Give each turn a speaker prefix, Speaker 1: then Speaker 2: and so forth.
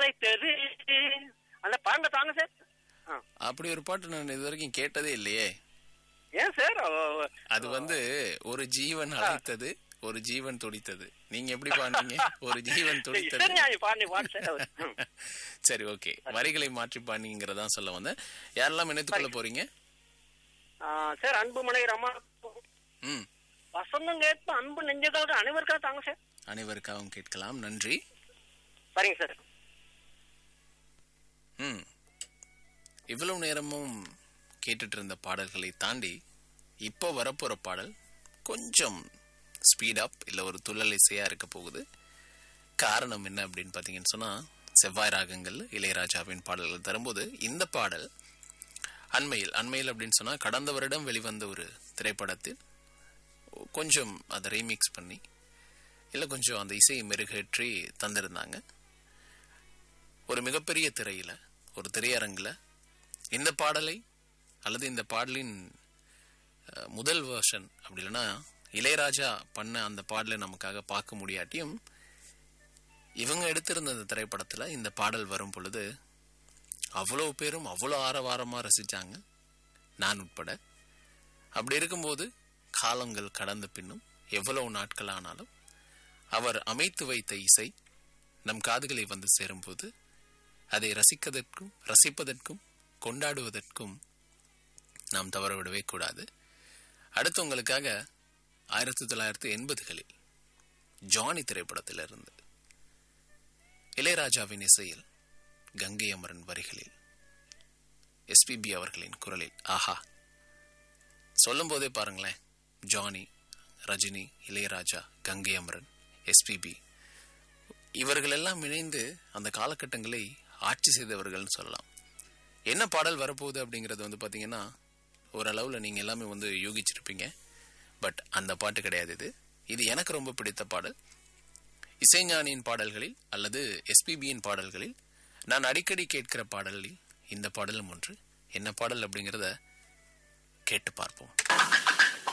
Speaker 1: அழைத்தது அந்த பாருங்க தாங்க சார் ஆ.
Speaker 2: அப்படி ஒரு பாட்டு நான் இது வரைக்கும் கேட்டதே இல்லையே
Speaker 1: ஏன் சார் அவ-
Speaker 2: அது வந்து ஒரு ஜீவன் அழைத்தது ஒரு ஜீவன் துடித்தது நீங்க எப்படி பாடுனீங்க ஒரு ஜீவன் துடித்தது
Speaker 1: இசைஞானி பாண்டி பாடு சார் அவர். ம்.
Speaker 2: சரி ஓகே வரிகளை மாற்றி பாடிங்கிறதா சொல்ல வந்தேன் யாரெல்லாம் இணைத்துக்கொள்ள போறீங்க
Speaker 1: ஆ, சார் அன்பு மனை ரமா
Speaker 2: ம்
Speaker 1: வசந்தம் கேட்ப அன்பு நெஞ்சங்களுக்கு அனைவருக்கா தாங்க சார்
Speaker 2: அனைவருக்காகவும் கேட்கலாம் நன்றி
Speaker 1: சரிங்க சார்
Speaker 2: ம் இவ்வளவு நேரமும் கேட்டுட்டு இருந்த பாடல்களை தாண்டி இப்போ வரப்போற பாடல் கொஞ்சம் ஸ்பீட் அப் இல்லை ஒரு துள்ளல் இசையா இருக்க போகுது காரணம் என்ன அப்படின்னு பார்த்தீங்கன்னு சொன்னா செவ்வாய் ராகங்கள் இளையராஜாவின் பாடல்கள் தரும்போது இந்த பாடல் அண்மையில் அண்மையில் அப்படின்னு சொன்னா கடந்த வருடம் வெளிவந்த ஒரு திரைப்படத்தில் கொஞ்சம் அதை ரீமிக்ஸ் பண்ணி இல்லை கொஞ்சம் அந்த இசையை மெருகேற்றி தந்திருந்தாங்க ஒரு மிகப்பெரிய திரையில ஒரு திரையரங்குல இந்த பாடலை அல்லது இந்த பாடலின் அஹ், முதல் வெர்ஷன் அப்படி இல்லைன்னா இளையராஜா பண்ண அந்த பாடலை நமக்காக பார்க்க முடியாட்டியும் இவங்க எடுத்திருந்த அந்த திரைப்படத்துல இந்த பாடல் வரும் பொழுது அவ்வளோ பேரும் அவ்வளோ ஆரவாரமா ரசிச்சாங்க நான் உட்பட அப்படி இருக்கும்போது காலங்கள் கடந்த பின்னும் எவ்வளவு நாட்கள் ஆனாலும் அவர் அமைத்து வைத்த இசை நம் காதுகளை வந்து சேரும்போது அதை ரசிக்கதற்கும் ரசிப்பதற்கும் கொண்டாடுவதற்கும் நாம் தவறவிடவே கூடாது அடுத்து உங்களுக்காக ஆயிரத்தி தொள்ளாயிரத்தி எண்பதுகளில் ஜானி திரைப்படத்திலிருந்து இளையராஜாவின் இசையில் கங்கை அமரன் வரிகளில் எஸ்பிபி அவர்களின் குரலில் ஆஹா சொல்லும் போதே பாருங்களேன் ஜானி ரஜினி இளையராஜா கங்கை அமரன் எஸ்பிபி இவர்கள் எல்லாம் இணைந்து அந்த காலகட்டங்களை ஆட்சி செய்தவர்கள்னு சொல்லலாம் என்ன பாடல் வரப்போகுது அப்படிங்கிறது வந்து பார்த்தீங்கன்னா ஓரளவில் நீங்கள் எல்லாமே வந்து யூகிச்சிருப்பீங்க பட் அந்த பாட்டு கிடையாது இது இது எனக்கு ரொம்ப பிடித்த பாடல் இசைஞானியின் பாடல்களில் அல்லது எஸ்பிபியின் பாடல்களில் நான் அடிக்கடி கேட்கிற பாடலில் இந்த பாடலும் ஒன்று என்ன பாடல் அப்படிங்கிறத கேட்டு பார்ப்போம்